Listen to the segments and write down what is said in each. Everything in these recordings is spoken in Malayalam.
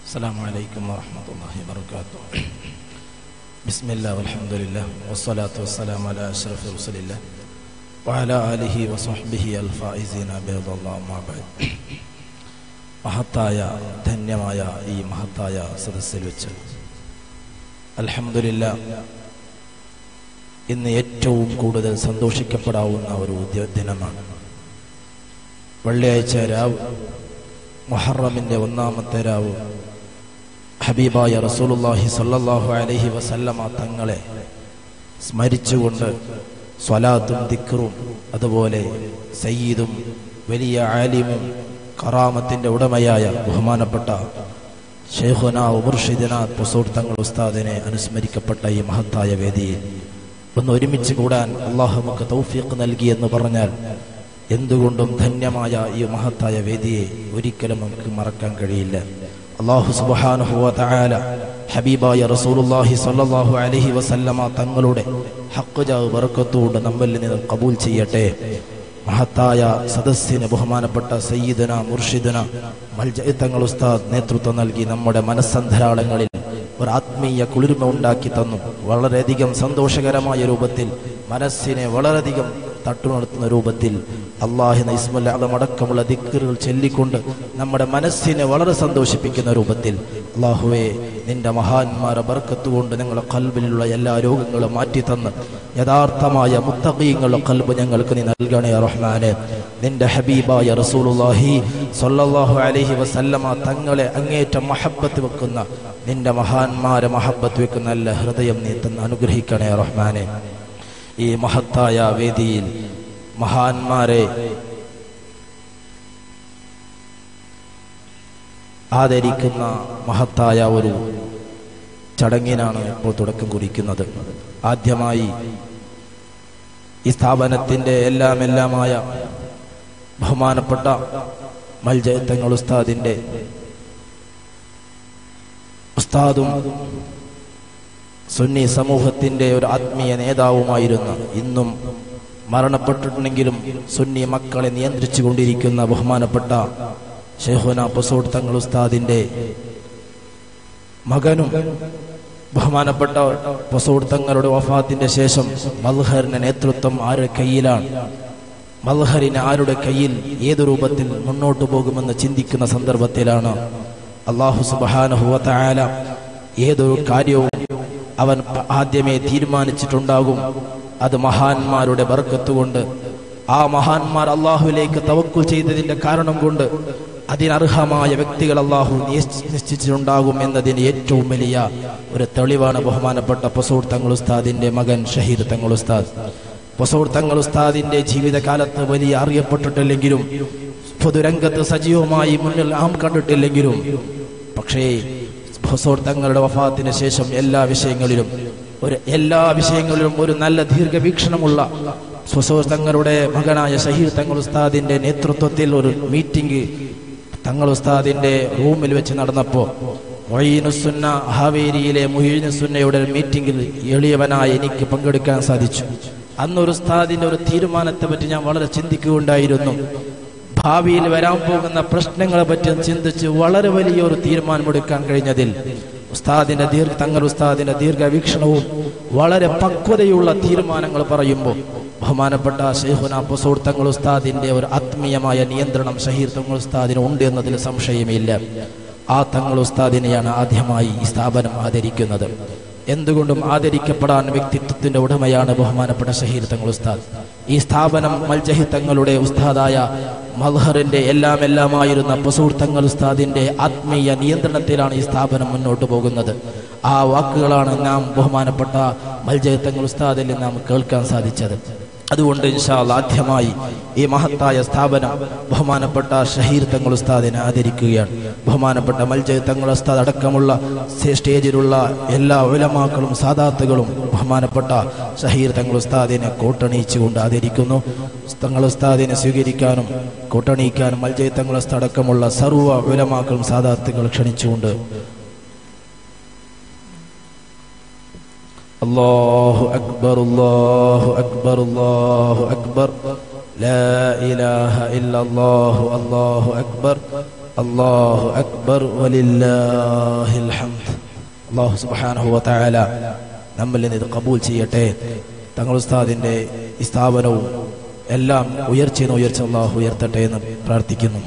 السلام عليكم ورحمة الله وبركاته بسم الله والحمد لله والصلاة والسلام على أشرف رسول الله وعلى آله وصحبه الفائزين بيض الله ما بعد മഹത്തായ ധന്യമായ ഈ മഹത്തായ സദസ്സിൽ വെച്ച് അൽഹംദുലില്ല ഇന്ന് ഏറ്റവും കൂടുതൽ സന്തോഷിക്കപ്പെടാവുന്ന ഒരു ഉദ്യ- ദിനമാണ് വെള്ളിയാഴ്ച രാവ് മുഹറമിന്റെ ഒന്നാമത്തെ രാവ് ഹബീബായ റസൂലുള്ളാഹി സ്വല്ലല്ലാഹു അലൈഹി വസല്ലമ തങ്ങളെ സ്മരിച്ചുകൊണ്ട് സ്വലാത്തും ദിക്റും അതുപോലെ സയ്യിദും വലിയ ആലിമും കറാമത്തിന്റെ ഉടമയായ ബഹുമാനപ്പെട്ട ഷെയ്ഖുന ഉമർഷിദിന പൊസൂർ തങ്ങൾ ഉസ്താദിനെ അനുസ്മരിക്കപ്പെട്ട ഈ മഹത്തായ വേദിയിൽ ഒന്ന് ഒരുമിച്ച് കൂടാൻ അള്ളാഹു നമുക്ക് തൗഫീഖ് നൽകി എന്ന് പറഞ്ഞാൽ എന്തുകൊണ്ടും ധന്യമായ ഈ മഹത്തായ വേദിയെ ഒരിക്കലും നമുക്ക് മറക്കാൻ കഴിയില്ല അള്ളാഹു സുബ്ഹാനഹു വ തആല ഹബീബായ റസൂലുള്ളാഹി സ്വല്ലല്ലാഹു അലൈഹി വസല്ലമ തങ്ങളുടെ ഹഖ് ജാ ബർക്കത്തോട് നമ്മിൽ നിന്ന് കബൂൽ ചെയ്യട്ടെ മഹത്തായ സദസ്സിന് ബഹുമാനപ്പെട്ട സയ്യിദന മുർഷിദന മൽജ തങ്ങൾ ഉസ്താദ് നേതൃത്വം നൽകി നമ്മുടെ മനസ്സന്ധരാളങ്ങളിൽ ഒരു ആത്മീയ കുളിർമ ഉണ്ടാക്കി തന്നു വളരെയധികം സന്തോഷകരമായ രൂപത്തിൽ മനസ്സിനെ വളരെയധികം തട്ടുണർത്തുന്ന രൂപത്തിൽ അള്ളാഹിന ഇസ്മുൽ അദം അടക്കമുള്ള ദിക്കറുകൾ ചൊല്ലിക്കൊണ്ട് നമ്മുടെ മനസ്സിനെ വളരെ സന്തോഷിപ്പിക്കുന്ന രൂപത്തിൽ അള്ളാഹുവെ നിന്റെ മഹാന്മാരെ ബർക്കത്തുകൊണ്ട് ഞങ്ങളുടെ കൽബിലുള്ള എല്ലാ രോഗങ്ങളും മാറ്റിത്തന്ന് യഥാർത്ഥമായ മുത്തകീങ്ങളുടെ കൽബ് ഞങ്ങൾക്ക് നീ നൽകണേ റഹ്മാനെ നിന്റെ ഹബീബായ റസൂലുള്ളാഹി സ്വല്ലല്ലാഹു അലൈഹി വസല്ലമ തങ്ങളെ അങ്ങേറ്റം മഹബത്ത് വെക്കുന്ന നിന്റെ മഹാന്മാരെ മഹബത്ത് വെക്കുന്ന നല്ല ഹൃദയം നീ തന്ന് അനുഗ്രഹിക്കണേ റഹ്മാനെ ഈ മഹത്തായ വേദിയിൽ മഹാന്മാരെ ആദരിക്കുന്ന മഹത്തായ ഒരു ചടങ്ങിനാണ് ഇപ്പോൾ തുടക്കം കുറിക്കുന്നത് ആദ്യമായി ഈ സ്ഥാപനത്തിന്റെ എല്ലാം എല്ലാമായ ബഹുമാനപ്പെട്ട മൽജയത്തങ്ങൾ ഉസ്താദിന്റെ ഉസ്താദും സുന്നി സമൂഹത്തിന്റെ ഒരു ആത്മീയ നേതാവുമായിരുന്ന ഇന്നും മരണപ്പെട്ടിട്ടുണ്ടെങ്കിലും സുന്നി മക്കളെ നിയന്ത്രിച്ചു കൊണ്ടിരിക്കുന്ന ബഹുമാനപ്പെട്ട ഷെയ്ഖുന പൊസോഡ് തങ്ങൾ ഉസ്താദിന്റെ മകനും ബഹുമാനപ്പെട്ട പൊസോഡ് തങ്ങളുടെ വഫാത്തിന്റെ ശേഷം മൽഹറിന്റെ നേതൃത്വം ആരുടെ കയ്യിലാണ് മൽഹറിന് ആരുടെ കയ്യിൽ ഏതു രൂപത്തിൽ മുന്നോട്ടു പോകുമെന്ന് ചിന്തിക്കുന്ന സന്ദർഭത്തിലാണ് അള്ളാഹു സുബാനഹുവ തആല ഏതൊരു കാര്യവും അവൻ ആദ്യമേ തീരുമാനിച്ചിട്ടുണ്ടാകും അത് മഹാന്മാരുടെ ബർക്കത്ത് കൊണ്ട് ആ മഹാന്മാർ അള്ളാഹുവിലേക്ക് തവക്കുൽ ചെയ്തതിന്റെ കാരണം കൊണ്ട് അതിനർഹമായ വ്യക്തികൾ അള്ളാഹു നിശ്ച- നിശ്ചയിച്ചിട്ടുണ്ടാകും എന്നതിന് ഏറ്റവും വലിയ ഒരു തെളിവാണ് ബഹുമാനപ്പെട്ട പൊസൂർ തങ്ങൾ ഉസ്താദിന്റെ മകൻ ഷഹീദ് തങ്ങൾ ഉസ്താദ് പൊസൂർ തങ്ങൾ ഉസ്താദിന്റെ ജീവിതകാലത്ത് വലിയ അറിയപ്പെട്ടിട്ടില്ലെങ്കിലും പൊതുരംഗത്ത് സജീവമായി മുന്നിൽ നാം കണ്ടിട്ടില്ലെങ്കിലും പക്ഷേ ഹൊസോർ തങ്ങളുടെ വഫാത്തിന് ശേഷം എല്ലാ വിഷയങ്ങളിലും ഒരു എല്ലാ വിഷയങ്ങളിലും ഒരു നല്ല ദീർഘവീക്ഷണമുള്ള ഹൊസോർ തങ്ങളുടെ മകനായ ഷഹീർ തങ്ങൾ ഉസ്താദിന്റെ നേതൃത്വത്തിൽ ഒരു മീറ്റിംഗ് തങ്ങൾ ഉസ്താദിന്റെ റൂമിൽ വെച്ച് നടന്നപ്പോൾ മൊയ്നുസുന്ന ഹാവേരിയിലെ മൊയ്നുസുന്നയുടെ മീറ്റിംഗിൽ എളിയവനായി എനിക്ക് പങ്കെടുക്കാൻ സാധിച്ചു അന്നൊരു ഉസ്താദിന്റെ ഒരു തീരുമാനത്തെ പറ്റി ഞാൻ വളരെ ചിന്തിക്കുകയുണ്ടായിരുന്നു ഭാവിയിൽ വരാൻ പോകുന്ന പ്രശ്നങ്ങളെ പറ്റി ചിന്തിച്ച് വളരെ വലിയൊരു തീരുമാനമെടുക്കാൻ കഴിഞ്ഞതിൽ ഉസ്താദിന്റെ ദീർഘ തങ്ങൾ ഉസ്താദിന്റെ ദീർഘവീക്ഷണവും വളരെ പക്വതയുള്ള തീരുമാനങ്ങൾ പറയുമ്പോൾ ബഹുമാനപ്പെട്ട ഷെയ്ഖുന പൊസൂർ തങ്ങൾ ഉസ്താദിന്റെ ഒരു ആത്മീയമായ നിയന്ത്രണം ഷഹീർ തങ്ങൾ ഉസ്താദിന് ഉണ്ട് എന്നതിൽ സംശയമില്ല ആ തങ്ങൾ ഉസ്താദിനെയാണ് ആദ്യമായി ഈ സ്ഥാപനം ആദരിക്കുന്നത് എന്തുകൊണ്ടും ആദരിക്കപ്പെടാൻ വ്യക്തിത്വത്തിന്റെ ഉടമയാണ് ബഹുമാനപ്പെട്ട ഷഹീർ തങ്ങൾ ഉസ്താദ് ഈ സ്ഥാപനം മൽജഹി തങ്ങളുടെ ഉസ്താദായ മൽഹറിന്റെ എല്ലാം എല്ലാമായിരുന്ന പസൂർ തങ്ങൾ ഉസ്താദിന്റെ ആത്മീയ നിയന്ത്രണത്തിലാണ് ഈ സ്ഥാപനം മുന്നോട്ട് പോകുന്നത് ആ വാക്കുകളാണ് നാം ബഹുമാനപ്പെട്ട മൽജഹി തങ്ങൾ ഉസ്താദിൽ നിന്ന് നാം കേൾക്കാൻ സാധിച്ചത് അതുകൊണ്ട് ഇൻഷാല് ആദ്യമായി ഈ മഹത്തായ സ്ഥാപനം ബഹുമാനപ്പെട്ട ഷഹീർ തങ്ങൾ ഉസ്താദിനെ ആദരിക്കുകയാണ് ബഹുമാനപ്പെട്ട മൽജയ് തങ്ങൾ ഉസ്താദ് അടക്കമുള്ള സ്റ്റേ- സ്റ്റേജിലുള്ള എല്ലാ ഉലമാക്കളും സാദാത്തുകളും ബഹുമാനപ്പെട്ട ഷഹീർ തങ്ങൾ ഉസ്താദിനെ കോട്ടണിയിച്ചുകൊണ്ട് ആദരിക്കുന്നു തങ്ങൾ ഉസ്താദിനെ സ്വീകരിക്കാനും കോട്ടണിയിക്കാനും മൽജയ് തങ്ങൾ ഉസ്താദ് അടക്കമുള്ള സർവ്വ ഉലമാക്കളും സാദാത്തുകൾ ക്ഷണിച്ചുകൊണ്ട് الله أكبر الله أكبر الله أكبر لا إله إلا الله الله أكبر അല്ലാഹു അക്ബർ വലില്ലാഹിൽ ഹംദ് അല്ലാഹു സുബ്ഹാനഹു വ തആല നമ്മിൽ നിന്ന് ഇത് കബൂൽ ചെയ്യട്ടെ തങ്ങൾ ഉസ്താദിന്റെ ഈ സ്ഥാപനവും എല്ലാം ഉയർച്ചയിൽ ഉയർച്ച അള്ളാഹു ഉയർത്തട്ടെ എന്ന് പ്രാർത്ഥിക്കുന്നു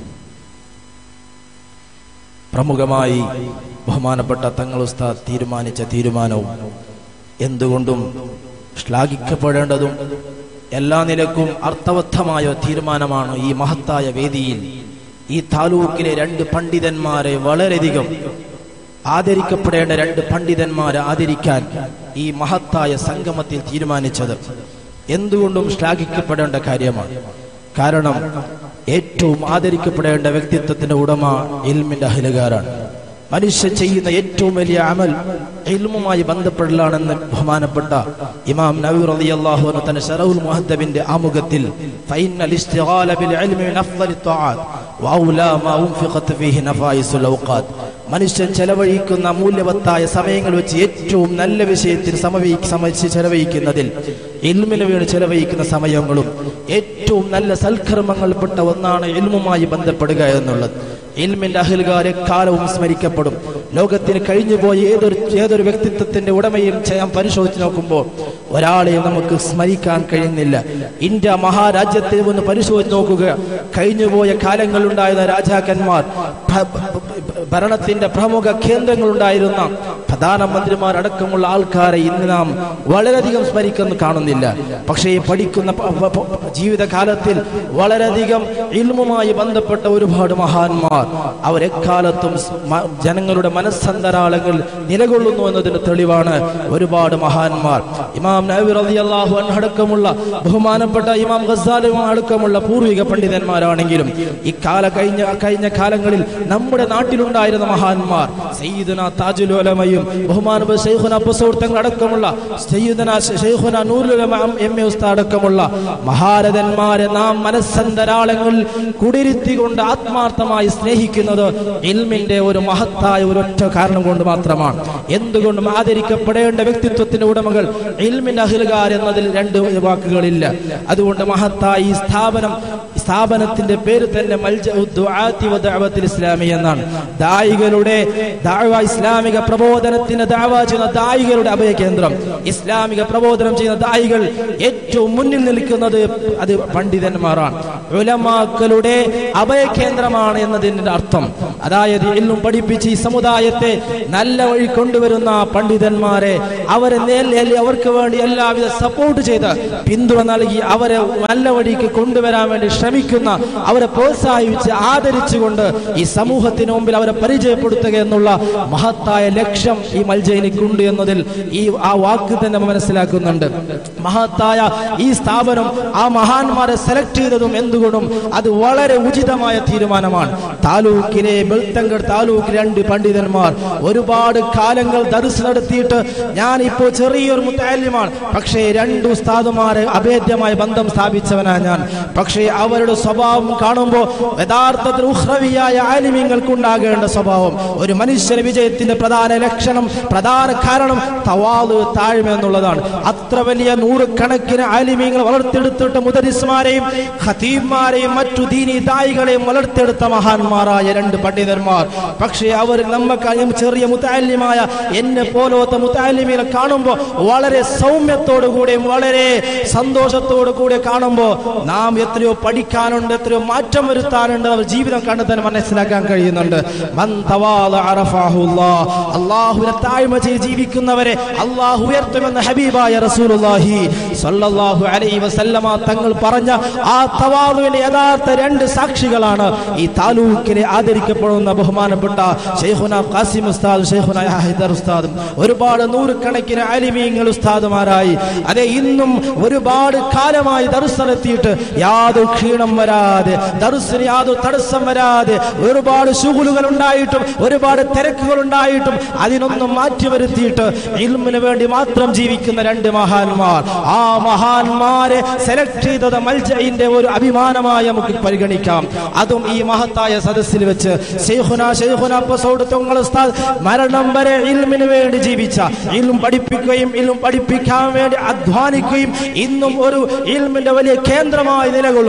പ്രമുഖമായി ബഹുമാനപ്പെട്ട തങ്ങൾ ഉസ്താദ് തീരുമാനിച്ച തീരുമാനവും എന്തുകൊണ്ടും ശ്ലാഘിക്കപ്പെടേണ്ടതും എല്ലാ നിലക്കും അർത്ഥവത്തമായ തീരുമാനമാണ് ഈ മഹത്തായ വേദിയിൽ ഈ താലൂക്കിലെ രണ്ട് പണ്ഡിതന്മാരെ വളരെയധികം ആദരിക്കപ്പെടേണ്ട രണ്ട് പണ്ഡിതന്മാരെ ആദരിക്കാൻ ഈ മഹത്തായ സംഗമത്തിൽ തീരുമാനിച്ചത് എന്തുകൊണ്ടും ശ്ലാഘിക്കപ്പെടേണ്ട കാര്യമാണ് കാരണം ഏറ്റവും ആദരിക്കപ്പെടേണ്ട വ്യക്തിത്വത്തിന്റെ ഉടമ ഇൽമിന്റെ അഹിലുകാരാണ് മനുഷ്യൻ ചെയ്യുന്ന ഏറ്റവും വലിയ അമൽ ഇൽമുമായി ബന്ധപ്പെടലാണെന്ന് ബഹുമാനപ്പെട്ട ഇമാം നബി റളിയല്ലാഹു അൻഹു തന്റെ ശറഉൽ മുഹദ്ദബിന്റെ ആമുഖത്തിൽ ഫൈനൽ ഇസ്തിഗാല ബിൽ ഇൽമി മിൻ അഫ്ളലി ത്വആത്ത് വഔലാ മാ ഉൻഫിഖത് ഫീഹി നഫായിസുൽ ഔഖാത്ത് മനുഷ്യൻ ചെലവഴിക്കുന്ന മൂല്യവത്തായ സമയങ്ങൾ വെച്ച് ഏറ്റവും നല്ല വിഷയത്തിൽ സമവി സമച്ച് ചെലവഴിക്കുന്നതിൽ ഇൽമിന് വേണ്ടി ചെലവഴിക്കുന്ന സമയങ്ങളും ഏറ്റവും നല്ല സൽക്കർമ്മങ്ങൾപ്പെട്ട ഒന്നാണ് ഇൽമുമായി ബന്ധപ്പെടുക എന്നുള്ളത് ഇൽമിന്റെ അഹിൽകാർ എക്കാലവും സ്മരിക്കപ്പെടും ലോകത്തിന് കഴിഞ്ഞുപോയ ഏതൊരു ഏതൊരു വ്യക്തിത്വത്തിന്റെ ഉടമയും ചെയ്യാൻ പരിശോധിച്ച് നോക്കുമ്പോൾ ഒരാളെയും നമുക്ക് സ്മരിക്കാൻ കഴിയുന്നില്ല ഇന്ത്യ മഹാരാജ്യത്തെ ഒന്ന് പരിശോധിച്ച് നോക്കുക കഴിഞ്ഞുപോയ കാലങ്ങളിലുണ്ടായിരുന്ന രാജാക്കന്മാർ ഭ- ഭ- ഭരണത്തിന്റെ പ്രമുഖ കേന്ദ്രങ്ങളുണ്ടായിരുന്ന പ്രധാനമന്ത്രിമാരടക്കമുള്ള ആൾക്കാരെ ഇന്ന് നാം വളരെയധികം സ്മരിക്കുന്നു കാണുന്നില്ല പക്ഷേ ഈ പഠിക്കുന്ന പ- പ- പ- ജീവിതകാലത്തിൽ വളരെയധികം ഇൽമുമായി ബന്ധപ്പെട്ട ഒരുപാട് മഹാന്മാർ അവരെക്കാലത്തും സ് മ- ജനങ്ങളുടെ മനസ്സന്തരാളങ്ങൾ നിലകൊള്ളുന്നു എന്നതിന് തെളിവാണ് ഒരുപാട് മഹാന്മാർ ഇമാം നബി റളിയല്ലാഹു അൻഹു അടക്കമുള്ള ബഹുമാനപ്പെട്ട ഇമാം ഗസാലി അടക്കമുള്ള പൂർവിക പണ്ഡിതന്മാരാണെങ്കിലും ഈ കാല കഴിഞ്ഞ കഴിഞ്ഞ കാലങ്ങളിൽ നമ്മുടെ നാട്ടിലുണ്ടായിരുന്ന മഹാന്മാർ സയ്യിദുന താജുൽ ഉലമയും ബഹുമാനപ്പെട്ട ശൈഖുന അബ്ബസൂർ തങ്ങൾ അടക്കമുള്ള സയ്യിദുന ശൈഖുന നൂറുൽ ഉലമ എം എ ഉസ്താദ് അടക്കമുള്ള മഹാരഥന്മാരെ നാം മനസ്സന്തരാളങ്ങളിൽ കുടിരുത്തിക്കൊണ്ട് ആത്മാർത്ഥമായി സ്നേഹിക്കുന്നത് ഇൽമിന്റെ ഒരു മഹത്തായ ഒരൊറ്റ കാരണം കൊണ്ട് മാത്രമാണ് എന്തുകൊണ്ടും ആദരിക്കപ്പെടേണ്ട വ്യക്തിത്വത്തിന്റെ ഉടമകൾ ഇൽമിന്റെ അഹിലുകാർ എന്നതിൽ രണ്ട് വാക്കുകളില്ല അതുകൊണ്ട് മഹത്തായ ഈ സ്ഥാപനം സ്ഥാപനത്തിന്റെ പേര് തന്നെ മൽജഉ ദുആത്തി വ ദഅവത്തുൽ ഇസ്ലാമി എന്നാണ് ദായികളുടെ ദഅവ ഇസ്ലാമിക പ്രബോധനത്തിന് ദഅവ ചെയ്യുന്ന ദായികളുടെ അഭയ കേന്ദ്രം ഇസ്ലാമിക പ്രബോധനം ചെയ്യുന്ന ദായികൾ ഏറ്റവും മുന്നിൽ നിൽക്കുന്നത് അത് പണ്ഡിതന്മാരാണ് ഉലമാക്കളുടെ അഭയ കേന്ദ്രമാണ് എന്നതിന്റെ അർത്ഥം അതായത് എല്ലും പഠിപ്പിച്ച് ഈ സമുദായത്തെ നല്ല വഴി കൊണ്ടുവരുന്ന പണ്ഡിതന്മാരെ അവരെ നേൽ അവർക്ക് വേണ്ടി എല്ലാവിധ സപ്പോർട്ട് ചെയ്ത് പിന്തുണ നൽകി അവരെ നല്ല വഴിക്ക് കൊണ്ടുവരാൻ വേണ്ടി ശ്രമിക്കുന്ന അവരെ പ്രോത്സാഹിപ്പിച്ച് ആദരിച്ചുകൊണ്ട് ഈ സമൂഹത്തിന് മുമ്പിൽ അവരെ പരിചയപ്പെടുത്തുക എന്നുള്ള മഹത്തായ ലക്ഷ്യം ഈ മൽജയിനിക്കുണ്ട് എന്നതിൽ ഈ ആ വാക്ക് തന്നെ നമ്മൾ മനസ്സിലാക്കുന്നുണ്ട് മഹത്തായ ഈ സ്ഥാപനം ആ മഹാന്മാരെ സെലക്ട് ചെയ്തതും എന്തുകൊണ്ടും അത് വളരെ ഉചിതമായ തീരുമാനമാണ് താലൂക്കിലെ ബെൽത്തങ്കട് താലൂക്കിലെ രണ്ട് പണ്ഡിതന്മാർ ഒരുപാട് കാലങ്ങൾ ദർസ് നടത്തിയിട്ട് ഞാൻ ഇപ്പോൾ ചെറിയൊരു മുത്താല്യമാണ് പക്ഷേ രണ്ട് ഉസ്താദുമാരെ അഭേദ്യമായ ബന്ധം സ്ഥാപിച്ചവനാ ഞാൻ പക്ഷേ അവരുടെ സ്വഭാവം കാണുമ്പോൾ യഥാർത്ഥത്തിൽ ഉഹ്രവിയായ ആലിമ്യങ്ങൾക്കുണ്ടാകേണ്ട സ്വഭാവം ഒരു മനുഷ്യന് വിജയത്തിന്റെ പ്രധാന ലക്ഷണം പ്രധാന കാരണം തവാല് താഴ്മ എന്നുള്ളതാണ് അത്ര വലിയ നൂറുകണക്കിന് ആലിമ്യങ്ങൾ വളർത്തെടുത്തിട്ട് മുദരിസ്മാരെയും ഖതീബ്മാരെയും മറ്റു ദീനി ദായികളെയും വളർത്തെടുത്ത മഹാന്മാരായ രണ്ട് പണ്ഡിതന്മാർ പക്ഷേ അവർ നമ്മക്കായും ചെറിയ മുത്താലിമായ എന്നെ പോലത്തെ മുത്താലിമിനെ കാണുമ്പോൾ വളരെ സൗമ്യത്തോടു കൂടെയും വളരെ സന്തോഷത്തോടു കൂടെ കാണുമ്പോൾ നാം എത്രയോ പഠിക്കാനുണ്ട് എത്രയോ മാറ്റം വരുത്താനുണ്ട് അവർ ജീവിതം കണ്ടെത്താൻ മനസ്സിലാക്കാൻ കഴിയുന്നുണ്ട് മൻ തവാല അറഫാഹുല്ലാ. അള്ളാഹുവിനെ താഴ്മ ചെയ്ത് ജീവിക്കുന്നവരെ അള്ളാഹു ഉയർത്തുമെന്ന് ഹബീബായ റസൂലുള്ളാഹി സ്വല്ലല്ലാഹു അലൈഹി വസല്ലമ തങ്ങൾ പറഞ്ഞ ആ തവാലുവിന്റെ യഥാർത്ഥ രണ്ട് സാക്ഷികളാണ് ഈ താലൂക്കിനെ ആദരിക്കപ്പെടുന്ന ബഹുമാനപ്പെട്ട ഷെയ്ഖുന ഖാസിം ഉസ്താദ് ഷെയ്ഖുന ഹൈദർ ഉസ്താദും ഒരുപാട് നൂറുകണക്കിന് അലിമീങ്ങൾ ഉസ്താദുമാരായി അതെ ഇന്നും ഒരുപാട് കാലമായി ദർസ് നടത്തിയിട്ട് യാതൊരു ക്ഷീണം വരാതെ ദർസിന് യാതൊരു തടസ്സം വരാതെ ഒരുപാട് ശുകുലുകൾ ഉണ്ടായിട്ടും ഒരുപാട് തിരക്കുകൾ ഉണ്ടായിട്ടും അതിനൊന്നും മാറ്റി വരുത്തിയിട്ട് ഇൽമിന് വേണ്ടി മാത്രം ജീവിക്കുന്ന രണ്ട് മഹാന്മാർ ആ മഹാന്മാരെ സെലക്ട് ചെയ്തത് മൽജയിന്റെ ഒരു അഭിമാനമായി നമുക്ക് പരിഗണിക്കാം അതും ഈ മഹത്തായ സദസ്സിൽ വെച്ച് ശൈഖുന ശൈഖുന അബ്ബസൗദ് തങ്ങൾ ഉസ്താദ് മരണം വരെ ഇൽമിന് വേണ്ടി ജീവിച്ച ഇൽം പഠിപ്പിക്കുകയും ഇൽം പഠിപ്പിക്കാൻ വേണ്ടി അധ്വാനിക്കുകയും ഇന്നും ഒരു ഇൽമിന്റെ വലിയ കേന്ദ്രമായി നിലകൊള്ളുന്ന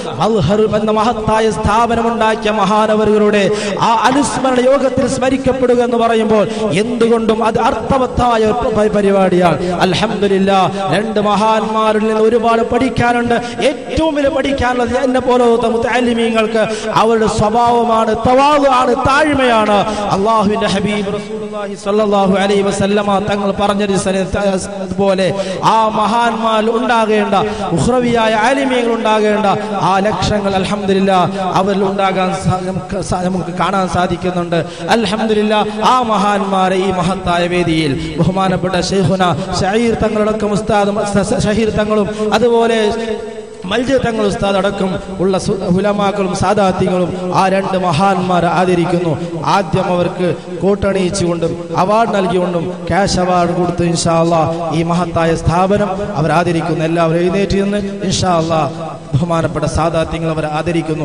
മൽഹർ എന്ന മഹത്തായ സ്ഥാപനമുണ്ടാക്കിയ മഹാനവറുകളുടെ ആ അനുസ്മരണ യോഗത്തിൽ സ്മരിക്കപ്പെടുക എന്ന് പറയുമ്പോൾ എന്തുകൊണ്ടും അത് അർത്ഥവത്തായ ഒരു പ- പരിപാടിയാണ് അൽഹംദുലില്ല രണ്ട് മഹാന്മാരിൽ നിന്ന് ഒരുപാട് പഠിക്കാനുണ്ട് ഏറ്റവും വലിയ പഠിക്കാനുള്ളത് എന്നെ പോലത്തെ മുത്തലിമീങ്ങൾക്ക് അവരുടെ സ്വഭാവമാണ് തവാവാണ് താഴ്മയാണ് അള്ളാഹുവിന്റെ ഹബീബ് റസൂലുള്ളാഹി സ്വല്ലല്ലാഹു അലൈഹി വസല്ലമ തങ്ങൾ പറഞ്ഞൊരു പോലെ ആ മഹാന്മാർ ഉണ്ടാകേണ്ട ഉഹ്രവിയായ ആലിമീങ്ങൾ ഉണ്ടാകേണ്ട ആ ലക്ഷങ്ങൾ അൽഹംദുലില്ല അവരിൽ ഉണ്ടാകാൻ സാ- നമുക്ക് സാ- നമുക്ക് കാണാൻ സാധിക്കുന്നുണ്ട് അൽഹംദുലില്ല ആ മഹാന്മാരെ ഈ മഹത്തായ വേദിയിൽ ബഹുമാനപ്പെട്ട ഷെയ്ഖുന ഷഹീർ തങ്ങളടക്കം ഉസ്താദും സ- ഷഹീർ തങ്ങളും അതുപോലെ മൽജ തങ്ങൾ ഉസ്താദ് അടക്കം ഉള്ള സു- ഉലമാക്കളും സാദാത്യങ്ങളും ആ രണ്ട് മഹാന്മാരെ ആദരിക്കുന്നു ആദ്യം അവർക്ക് കോട്ടണിയിച്ചുകൊണ്ടും അവാർഡ് നൽകിക്കൊണ്ടും ക്യാഷ് അവാർഡ് കൊടുത്ത് ഇൻഷാല്ല ഈ മഹത്തായ സ്ഥാപനം അവർ ആദരിക്കുന്നു എല്ലാവരും എഴുന്നേറ്റ് നിന്ന് ഇൻഷാല്ല ബഹുമാനപ്പെട്ട സാദാത്യങ്ങൾ അവർ ആദരിക്കുന്നു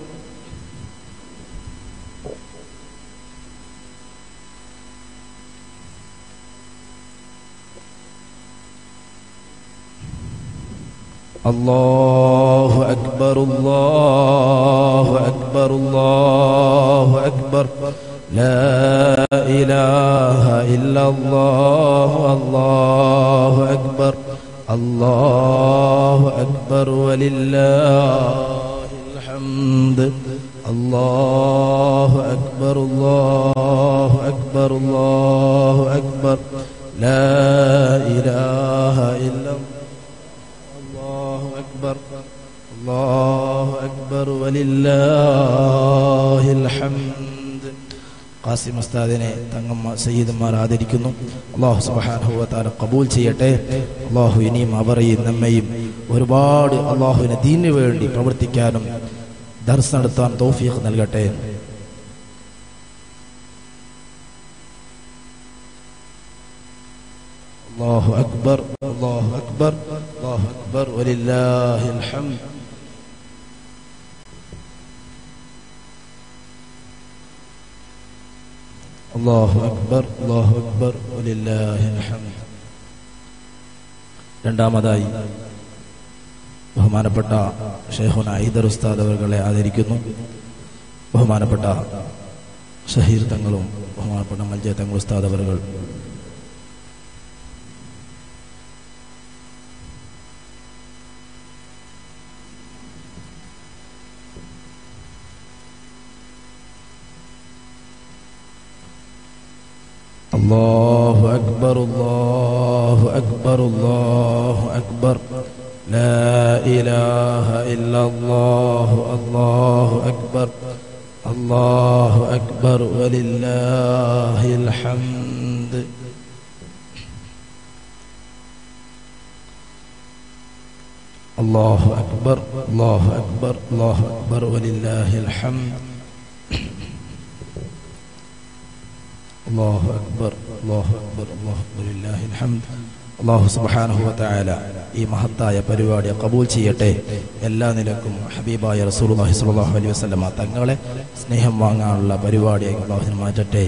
الله أكبر الله أكبر الله أكبر لا إله إلا الله الله أكبر الله أكبر ولله الحمد الله أكبر الله أكبر الله أكبر لا إله إلا الله الله أكبر الله أكبر ولله الحمد ഖാസിം ഉസ്താദിനെ തങ്ങമ്മ സയ്യിദന്മാർ ആദരിക്കുന്നു അള്ളാഹു സുബാനുഭവത്താല കബൂൽ ചെയ്യട്ടെ അള്ളാഹു ഇനിയും അവരെയും നമ്മയും ഒരുപാട് അള്ളാഹുവിനെ ദീനു വേണ്ടി പ്രവർത്തിക്കാനും ദർസ് നടത്താൻ തൗഫീഖ് നൽകട്ടെ الله أكبر الله أكبر الله أكبر ولله الحمد الله أكبر الله أكبر ولله الحمد രണ്ടാമതായി ബഹുമാനപ്പെട്ട ഷെയ്ഖുന ഐദർ ഉസ്താദ് അവർകളെ ആദരിക്കുന്നു ബഹുമാനപ്പെട്ട ഷഹീർ തങ്ങളും ബഹുമാനപ്പെട്ട മൽജയ തങ്ങൾ ഉസ്താദ് അവർകൾ الله أكبر الله أكبر الله أكبر لا إله إلا الله الله أكبر الله أكبر ولله الحمد الله أكبر الله أكبر الله أكبر ولله الحمد الله أكبر الله أكبر الله أكبر لله الحمد അള്ളാഹു സുബാനഹുവല ഈ മഹത്തായ പരിപാടി കബൂൽ ചെയ്യട്ടെ എല്ലാ നിലക്കും ഹബീബായ റസൂലുള്ളാഹി സ്വല്ലല്ലാഹു അലൈഹി വസല്ലമ തങ്ങളെ സ്നേഹം വാങ്ങാനുള്ള പരിപാടിയായി അള്ളാഹുവിന് മാറ്റട്ടെ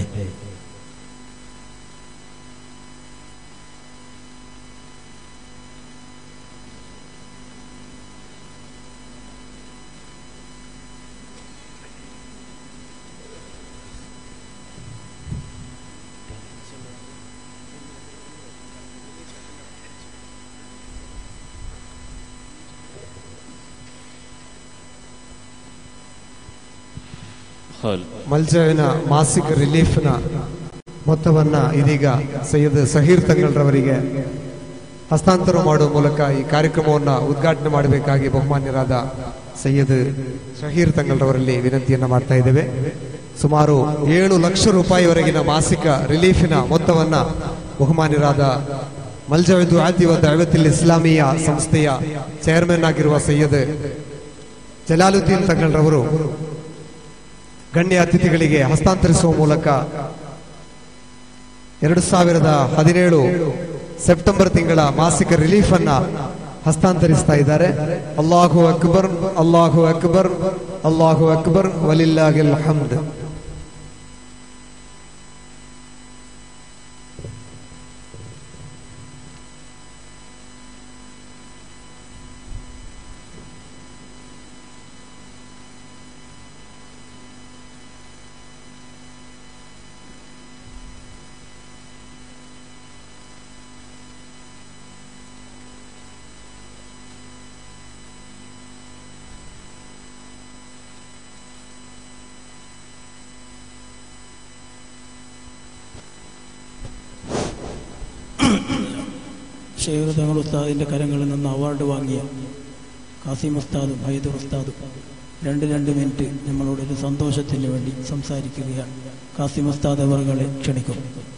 خالد ಮಲ್ಜವಿನ ಮಾಸಿಕ ರಿಲೀಫ್ನ ಮೊತ್ತವನ್ನ ಇದೀಗ ಸೈಯದ್ ಸಹೀರ್ ತಂಗಳ್ರವರಿಗೆ ಹಸ್ತಾಂತರ ಮಾಡುವ ಮೂಲಕ ಈ ಕಾರ್ಯಕ್ರಮವನ್ನ ಉದ್ಘಾಟನೆ ಮಾಡಬೇಕಾಗಿ ಬಹುಮಾನ್ಯರಾದ ಸೈಯದ್ ಶಹೀರ್ ತಂಗಳ್ರವರಲ್ಲಿ ವಿನಂತಿಯನ್ನ ಮಾಡ್ತಾ ಇದ್ದೇವೆ ಸುಮಾರು ಏಳು ಲಕ್ಷ ರೂಪಾಯಿವರೆಗಿನ ಮಾಸಿಕ ರಿಲೀಫಿನ ಮೊತ್ತವನ್ನ ಬಹುಮಾನ್ಯರಾದ ಮಲ್ಜವಿದು ಆದಿವ ದೈವತಿಲ್ ಇಸ್ಲಾಮಿಯ ಸಂಸ್ಥೆಯ ಚೇರ್ಮನ್ ಆಗಿರುವ ಸೈಯದ್ ಜಲಾಲುದ್ದೀನ್ ತಂಗಳ್ರವರು ಗಣ್ಯ ಅತಿಥಿಗಳಿಗೆ ಹಸ್ತಾಂತರಿಸುವ ಮೂಲಕ ಎರಡು ಸಾವಿರದ ಹದಿನೇಳು ಸೆಪ್ಟೆಂಬರ್ ತಿಂಗಳ ಮಾಸಿಕ ರಿಲೀಫ್ ಅನ್ನ ಹಸ್ತಾಂತರಿಸ್ತಾ ಇದ್ದಾರೆ ಅಲ್ಲಾಹು ಅಕ್ಬರ್ ಅಲ್ಲಾಹು ಅಕ್ಬರ್ ಅಲ್ಲಾಹು ಅಕ್ಬರ್ ವಲಿಲ್ಲಾಗಿಲ್ ಹಮ್ದ್ ഷെയ്ഖ് തങ്ങൾ ഉസ്താദിന്റെ കരങ്ങളിൽ നിന്ന് അവാർഡ് വാങ്ങിയ കാസിം ഉസ്താദും ഹൈദർ ഉസ്താദും രണ്ട് രണ്ട് മിനിറ്റ് നമ്മളോടൊരു സന്തോഷത്തിന് വേണ്ടി സംസാരിക്കുകയാണ് കാസിം ഉസ്താദ് അവറുകളെ ക്ഷണിക്കും